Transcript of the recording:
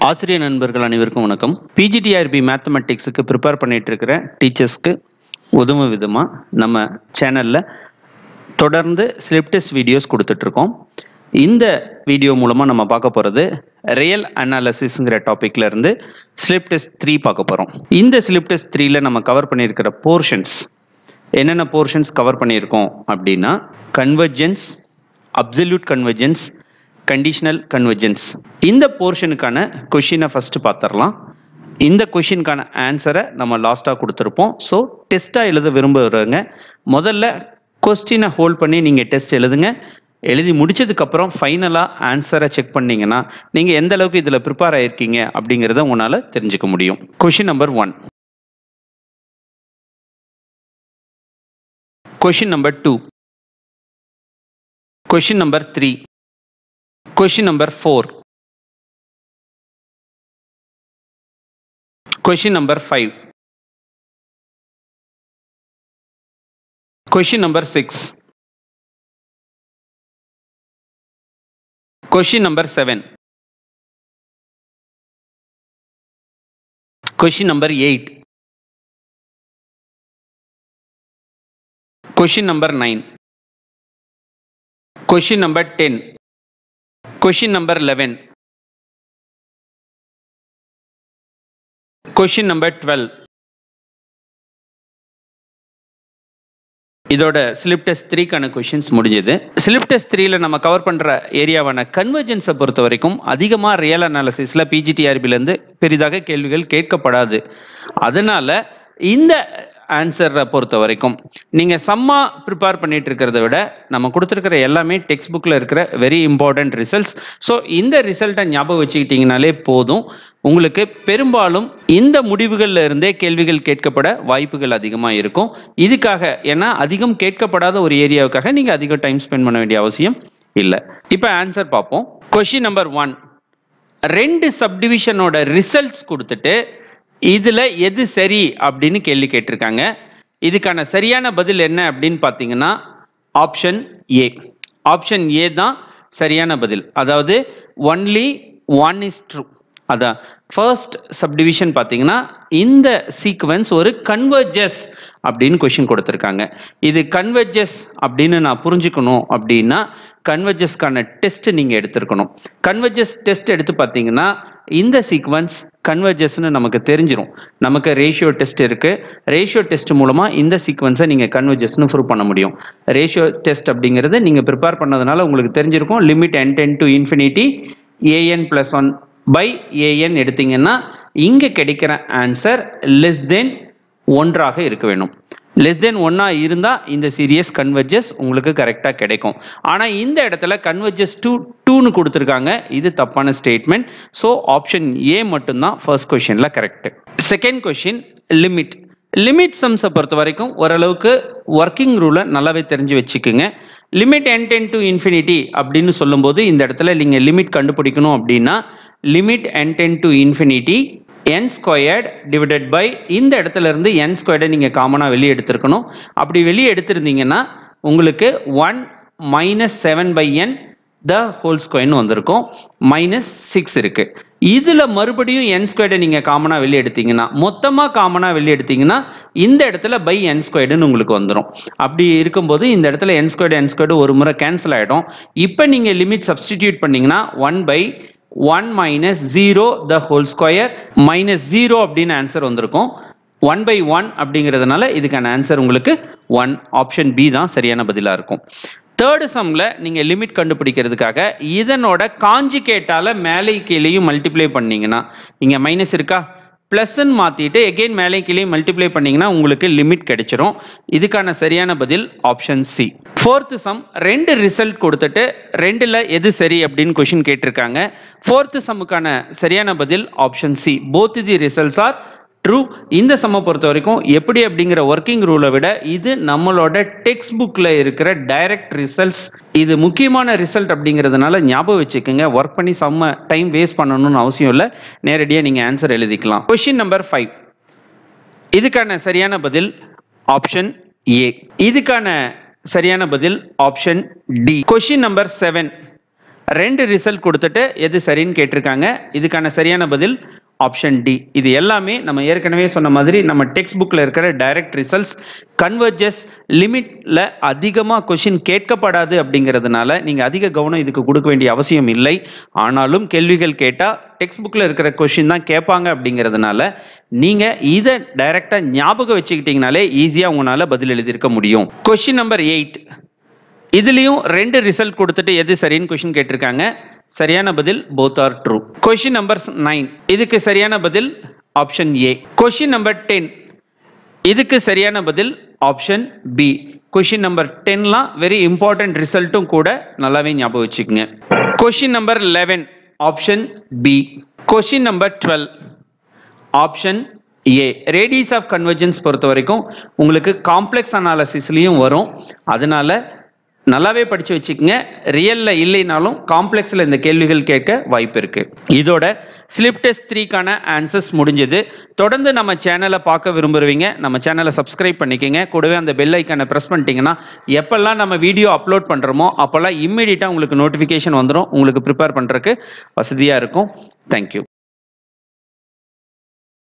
ஆசிரியர் நண்பர்கள் அனைவருக்கும் வணக்கம் பிஜிடிஆர்பி மேத்தமெட்டிக்ஸுக்கு ப்ரிப்பேர் பண்ணிட்டு இருக்கிற டீச்சர்ஸ்க்கு உதவும் விதமாக நம்ம சேனலில் தொடர்ந்து ஸ்லிப் டெஸ்ட் வீடியோஸ் கொடுத்துட்ருக்கோம் இந்த வீடியோ மூலமாக நம்ம பார்க்க போகிறது ரியல் அனாலிசிஸ்ங்கிற டாப்பிக்ல இருந்து ஸ்லிப் டெஸ்ட் த்ரீ பார்க்க போகிறோம் இந்த ஸ்லிப் டெஸ்ட் த்ரீல நம்ம கவர் பண்ணியிருக்கிற போர்ஷன்ஸ் என்னென்ன போர்ஷன்ஸ் கவர் பண்ணியிருக்கோம் அப்படின்னா convergence absolute convergence conditional convergence இந்த போர்ஷனுக்கான கொஷினை ஃபஸ்ட்டு பார்த்துடலாம் இந்த கொஷினுக்கான ஆன்சரை நம்ம லாஸ்ட்டாக கொடுத்துருப்போம் ஸோ டெஸ்ட்டாக எழுத விரும்புகிறவங்க முதல்ல கொஸ்டினை ஹோல்ட் பண்ணி நீங்கள் டெஸ்ட் எழுதுங்க எழுதி முடிச்சதுக்கப்புறம் ஃபைனலாக ஆன்சரை செக் பண்ணீங்கன்னா நீங்கள் எந்த அளவுக்கு இதில் ப்ரிப்பேர் ஆயிருக்கீங்க அப்படிங்கிறத உங்களால் தெரிஞ்சுக்க முடியும் question number one Question number 2. Question number 3. Question number 4. Question number 5. Question number 6. Question number 7. Question number 8. Question number 9. Question number 10. Question number 11. Question number 12. இதோட ஸ்லிப் டெஸ்ட் த்ரீக்கான கொஷின்ஸ் முடிஞ்சது ஸ்லிப் டெஸ்ட் த்ரீல நம்ம கவர் பண்ற ஏரியாவான கன்வர்ஜென்ஸை பொறுத்த வரைக்கும் அதிகமாக ரியல் அனாலிசிஸ்ல பிஜிடிஆர்பிலேருந்து பெரிதாக கேள்விகள் கேட்கப்படாது அதனால இந்த ஆன்சரை பொறுத்த வரைக்கும் நீங்கள் சம்மா ப்ரிப்பேர் பண்ணிட்டு இருக்கிறத விட நம்ம கொடுத்துருக்கிற எல்லாமே டெக்ஸ்ட் புக்கில் இருக்கிற வெரி இம்பார்ட்டன்ட் ரிசல்ட்ஸ் ஸோ இந்த ரிசல்ட்டை ஞாபகம் வச்சுக்கிட்டிங்கனாலே போதும் உங்களுக்கு பெரும்பாலும் இந்த முடிவுகளில் இருந்தே கேள்விகள் கேட்கப்பட வாய்ப்புகள் அதிகமாக இருக்கும் இதுக்காக ஏன்னா அதிகம் கேட்கப்படாத ஒரு ஏரியாவுக்காக நீங்கள் அதிக டைம் ஸ்பெண்ட் பண்ண வேண்டிய அவசியம் இல்லை இப்போ ஆன்சர் பார்ப்போம் கொஷின் நம்பர் ஒன் ரெண்டு சப்டிவிஷனோட ரிசல்ட்ஸ் கொடுத்துட்டு இதுல எது சரி அப்படின்னு கேள்வி கேட்டிருக்காங்க இதுக்கான சரியான பதில் என்ன அப்படின்னு பார்த்தீங்கன்னா ஆப்ஷன் ஏ ஆப்ஷன் ஏ தான் சரியான பதில் அதாவது ஒன்லி ஒன் இஸ் ட்ரூ அதான் ஃபர்ஸ்ட் சப்டிவிஷன் பார்த்தீங்கன்னா இந்த சீக்வன்ஸ் ஒரு கன்வர்ஜஸ் அப்படின்னு கொஷின் கொடுத்துருக்காங்க இது கன்வர்ஜஸ் அப்படின்னு நான் புரிஞ்சுக்கணும் அப்படின்னா கன்வர்ஜஸ்க்கான டெஸ்ட் நீங்கள் எடுத்திருக்கணும் கன்வர்ஜஸ் டெஸ்ட் எடுத்து பார்த்தீங்கன்னா இந்த சீக்வன்ஸ் கன்வர்ஜஸ்னு நமக்கு தெரிஞ்சிடும் நமக்கு ரேஷியோ டெஸ்ட் இருக்கு ரேஷியோ டெஸ்ட் மூலமா இந்த சீக்வன்ஸை நீங்க கன்வர்ஜஸ்னு ப்ரூவ் பண்ண முடியும் ரேஷியோ டெஸ்ட் அப்படிங்கிறது நீங்க ப்ரிப்பேர் பண்ணதுனால உங்களுக்கு தெரிஞ்சிருக்கும் limit n tends to infinity a n plus one by a n எடுத்தீங்கன்னா இங்க கிடைக்கிற ஆன்சர் லெஸ் தென் ஒன்றாக இருக்க வேணும் லெஸ் தென் ஒன்னா இருந்தா இந்த சீரியஸ் கன்வர்ஜஸ் உங்களுக்கு கரெக்டா கிடைக்கும் ஆனா இந்த இடத்துல கன்வர்ஜஸ் டூ டூன்னு கொடுத்துருக்காங்க இது தப்பான ஸ்டேட்மெண்ட் ஸோ ஆப்ஷன் ஏ மட்டும்தான் ஃபர்ஸ்ட் கொஷின்ல correct second question limit limit சம்ஸை பொறுத்த வரைக்கும் ஓரளவுக்கு ஒர்க்கிங் ரூலை நல்லாவே தெரிஞ்சு வச்சுக்குங்க limit n tends to infinity அப்படின்னு சொல்லும்போது இந்த இடத்துல நீங்கள் லிமிட் கண்டுபிடிக்கணும் அப்படின்னா limit n tends to infinity n squared divided by இந்த இடத்துல இருந்து என் ஸ்கொயர்டை நீங்கள் காமனாக வெளியே எடுத்திருக்கணும் அப்படி வெளியே எடுத்திருந்தீங்கன்னா உங்களுக்கு one minus seven by n the whole ஸ்கொயர்னு வந்திருக்கும் மைனஸ் சிக்ஸ் இருக்கு இதுல மறுபடியும் என் ஸ்கொயர்டை நீங்க காமனா வெளியே எடுத்தீங்கன்னா மொத்தமா காமனா வெளியே எடுத்தீங்கன்னா இந்த இடத்துல பை என் ஸ்கொயர்டுன்னு உங்களுக்கு வந்துடும் அப்படி இருக்கும்போது இந்த இடத்துல என் ஸ்கொயர்டு என் ஸ்கொயர்டு ஒரு முறை கேன்சல் ஆயிடும் இப்போ நீங்க லிமிட் சப்ஸ்டிடியூட் பண்ணீங்கன்னா one by one minus zero the whole square minus zero அப்படின்னு ஆன்சர் வந்திருக்கும் ஒன் பை ஒன் அப்படிங்கிறதுனால இதுக்கான ஆன்சர் உங்களுக்கு ஒன் ஆப்ஷன் பி தான் சரியான பதிலாக இருக்கும் தேர்டு சம்ல நீங்க லிமிட் கண்டுபிடிக்கிறதுக்காக இதனோட காஞ்சிகேட்டால மேலே கீழேயும் மல்டிப்ளை பண்ணீங்கன்னா இங்க மைனஸ் இருக்கா பிளஸ்ன்னு மாத்திட்டு எகெயின் மேலே கீழே மல்டிப்ளை பண்ணீங்கன்னா உங்களுக்கு லிமிட் கிடைச்சிரும் இதுக்கான சரியான பதில் ஆப்ஷன் சி ஃபோர்த் சம் ரெண்டு ரிசல்ட் கொடுத்துட்டு ரெண்டுல எது சரி அப்படின்னு கொஷின் கேட்டிருக்காங்க ஃபோர்த் சம்முக்கான சரியான பதில் option C both the results are true இந்த சம்மை பொறுத்த வரைக்கும் எப்படி அப்படிங்கிற ஒர்க்கிங் ரூலை விட இது நம்மளோட டெக்ஸ்ட் புக்கில் இருக்கிற டைரக்ட் ரிசல்ட்ஸ் இது முக்கியமான ரிசல்ட் அப்படிங்கிறதுனால ஞாபகம் வச்சுக்கோங்க ஒர்க் பண்ணி செம்ம டைம் வேஸ்ட் பண்ணணும்னு அவசியம் இல்லை நேரடியாக நீங்கள் ஆன்சர் எழுதிக்கலாம் கொஷின் நம்பர் ஃபைவ் இதுக்கான சரியான பதில் ஆப்ஷன் ஏ இதுக்கான சரியான பதில் option D question number seven ரெண்டு ரிசல்ட் கொடுத்துட்டு எது சரின்னு கேட்டிருக்காங்க இதுக்கான சரியான பதில் ஆப்ஷன் டி இது எல்லாமே நம்ம ஏற்கனவே சொன்ன மாதிரி நம்ம டெக்ஸ்ட் புக்கில் இருக்கிற டைரக்ட் ரிசல்ட்ஸ் கன்வர்ஜஸ் லிமிட்ல அதிகமாக கொஷின் கேட்கப்படாது அப்படிங்கிறதுனால நீங்கள் அதிக கவனம் இதுக்கு கொடுக்க வேண்டிய அவசியம் இல்லை ஆனாலும் கேள்விகள் கேட்டால் டெக்ஸ்ட் புக்கில் இருக்கிற கொஷின் தான் கேட்பாங்க அப்படிங்கிறதுனால நீங்கள் இதை டைரெக்டாக ஞாபகம் வச்சுக்கிட்டீங்கனாலே ஈஸியாக உங்களால் பதில் எழுதியிருக்க முடியும் கொஷின் நம்பர் எயிட் இதுலயும் ரெண்டு ரிசல்ட் கொடுத்துட்டு எது சரின்னு கொஸ்டின் கேட்டிருக்காங்க சரியான பதில் போத் ஆர் ட்ரூ கொஸ்டின் நம்பர் நைன் இதுக்கு சரியான பதில் option A question number ten இதுக்கு சரியான பதில் ஆப்ஷன் பி கொஸ்டின் நம்பர் டென்லாம் வெரி இம்பார்ட்டன்ட் ரிசல்ட்டும் கூட நல்லாவே ஞாபகம் வச்சுக்கோங்க question number eleven option B question number twelve option A radius of convergence பொறுத்த வரைக்கும் உங்களுக்கு காம்ப்ளெக்ஸ் அனாலிசிஸ்லையும் வரும் அதனால நல்லாவே படிச்சு வச்சுக்கோங்க ரியல்ல இல்லைனாலும் காம்ப்ளெக்ஸ்ல இந்த கேள்விகள் கேட்க வாய்ப்பு இருக்கு இதோட ஸ்லிப் டெஸ்ட் த்ரீக்கான ஆன்சர்ஸ் முடிஞ்சது தொடர்ந்து நம்ம சேனலை பார்க்க விரும்புறவங்க நம்ம சேனலை சப்ஸ்கிரைப் பண்ணிக்கங்க கூடவே அந்த பெல் ஐக்கானை ப்ரெஸ் பண்ணிட்டீங்கன்னா எப்பெல்லாம் நம்ம வீடியோ அப்லோட் பண்றோமோ அப்போல்லாம் இம்மிடியட்டா உங்களுக்கு நோட்டிஃபிகேஷன் வந்துடும் உங்களுக்கு ப்ரிப்பேர் பண்றதுக்கு வசதியா இருக்கும் தேங்க்யூ